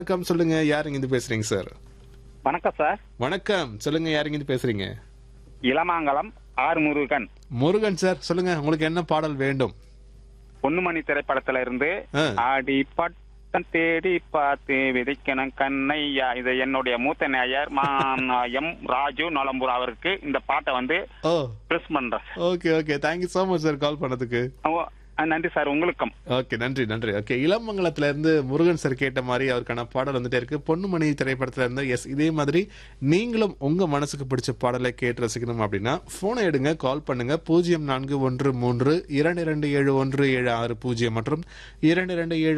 வணக்கம் சொல்லுங்க யாருங்க இருந்து பேசுறீங்க சார் வணக்கம் சார் வணக்கம் சொல்லுங்க யாருங்க இருந்து பேசுறீங்க இளமாங்கலம் ஆர் முருகன் முருகன் சார் சொல்லுங்க உங்களுக்கு என்ன பாடல் வேண்டும் பொன்னுமணி திரைப்படத்துல இருந்து ஆ. ஆடி பட்டம் தேடி பார்த்து விதைக்கணும் கண்ணையா இது என்னுடைய மூத்த நேயர் மான் எம் ராஜு நலம்பூர் அவருக்கு இந்த பாட்டை வந்து ஓ பிரஸ் பண்றேன் okay okay thank you so much sir call பண்ணதுக்கு ஓ, ஆ, நன்றி சார் உங்களுக்கும் ஓகே நன்றி நன்றி ஓகே இளமங்கலத்துல இருந்து முருகன் சார் கேட்ட மாதிரி அவருக்கான பாடல் வந்துட்டே இருக்கு பொன்னுமணி திரைப்படத்துல இருந்து எஸ் இதே மாதிரி நீங்களும் உங்க மனசுக்கு பிடிச்ச பாடலை கேட்டு ரசிக்கணும் அப்படின்னா போனை எடுங்க கால் பண்ணுங்க பூஜ்ஜியம் நான்கு ஒன்று மூன்று இரண்டு இரண்டு ஏழு ஒன்று ஏழு ஆறு பூஜ்ஜியம் மற்றும் இரண்டு இரண்டு ஏழு